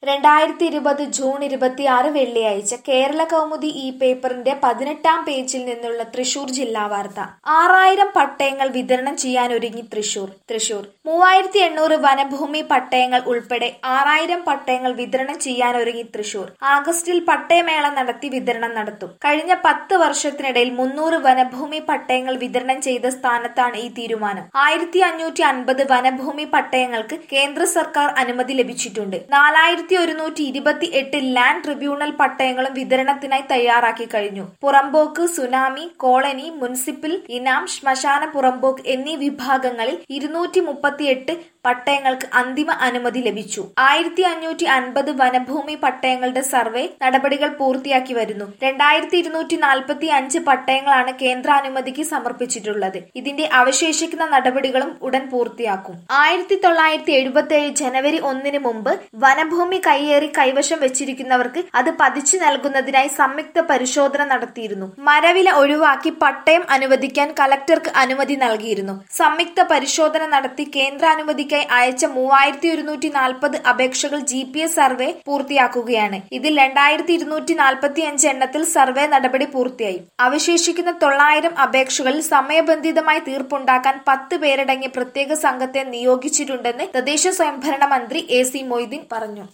രണ്ടായിരത്തി ഇരുപത് ജൂൺ ഇരുപത്തിയാറ് വെള്ളിയാഴ്ച കേരള കൗമുദി ഈ പേപ്പറിന്റെ പതിനെട്ടാം പേജിൽ നിന്നുള്ള തൃശൂർ ജില്ലാ വാർത്ത ആറായിരം പട്ടയങ്ങൾ വിതരണം ചെയ്യാനൊരുങ്ങി തൃശൂർ തൃശൂർ മൂവായിരത്തി എണ്ണൂറ് വനഭൂമി പട്ടയങ്ങൾ ഉൾപ്പെടെ ആറായിരം പട്ടയങ്ങൾ വിതരണം ചെയ്യാനൊരുങ്ങി തൃശൂർ ആഗസ്റ്റിൽ പട്ടയമേള നടത്തി വിതരണം നടത്തും കഴിഞ്ഞ പത്ത് വർഷത്തിനിടയിൽ മുന്നൂറ് വനഭൂമി പട്ടയങ്ങൾ വിതരണം ചെയ്ത സ്ഥാനത്താണ് ഈ തീരുമാനം ആയിരത്തി അഞ്ഞൂറ്റി അൻപത് വനഭൂമി പട്ടയങ്ങൾക്ക് കേന്ദ്ര സർക്കാർ അനുമതി ലഭിച്ചിട്ടുണ്ട് നാലായിരത്തി ഒരുന്നൂറ്റി ഇരുപത്തി എട്ട് ലാൻഡ് ട്രിബ്യൂണൽ പട്ടയങ്ങളും വിതരണത്തിനായി തയ്യാറാക്കി കഴിഞ്ഞു പുറമ്പോക്ക് സുനാമി കോളനി മുനിസിപ്പൽ ഇനാം ശ്മശാന പുറമ്പോക്ക് എന്നീ വിഭാഗങ്ങളിൽ ഇരുന്നൂറ്റി മുപ്പത്തിയെട്ട് പട്ടയങ്ങൾക്ക് അന്തിമ അനുമതി ലഭിച്ചു ആയിരത്തി അഞ്ഞൂറ്റി അൻപത് വനഭൂമി പട്ടയങ്ങളുടെ സർവേ നടപടികൾ പൂർത്തിയാക്കി വരുന്നു രണ്ടായിരത്തി ഇരുന്നൂറ്റി നാൽപ്പത്തി അഞ്ച് പട്ടയങ്ങളാണ് കേന്ദ്രാനുമതിക്ക് സമർപ്പിച്ചിട്ടുള്ളത് ഇതിന്റെ അവശേഷിക്കുന്ന നടപടികളും ഉടൻ പൂർത്തിയാക്കും ആയിരത്തി തൊള്ളായിരത്തി എഴുപത്തി ഏഴ് ജനുവരി ഒന്നിന് മുമ്പ് വനഭൂമി കൈയേറി കൈവശം വെച്ചിരിക്കുന്നവർക്ക് അത് പതിച്ചു നൽകുന്നതിനായി സംയുക്ത പരിശോധന നടത്തിയിരുന്നു മരവില ഒഴിവാക്കി പട്ടയം അനുവദിക്കാൻ കലക്ടർക്ക് അനുമതി നൽകിയിരുന്നു സംയുക്ത പരിശോധന നടത്തി കേന്ദ്രാനുമതിക്കായി അയച്ച മൂവായിരത്തി ഒരുന്നൂറ്റി നാൽപ്പത് അപേക്ഷകൾ ജി പി എസ് സർവേ പൂർത്തിയാക്കുകയാണ് ഇതിൽ രണ്ടായിരത്തി ഇരുന്നൂറ്റി നാൽപ്പത്തി അഞ്ച് എണ്ണത്തിൽ സർവേ നടപടി പൂർത്തിയായി അവശേഷിക്കുന്ന തൊള്ളായിരം അപേക്ഷകളിൽ സമയബന്ധിതമായി തീർപ്പുണ്ടാക്കാൻ പത്ത് പേരടങ്ങിയ പ്രത്യേക സംഘത്തെ നിയോഗിച്ചിട്ടുണ്ടെന്ന് തദ്ദേശ സ്വയംഭരണ മന്ത്രി എ സി മൊയ്തീൻ പറഞ്ഞു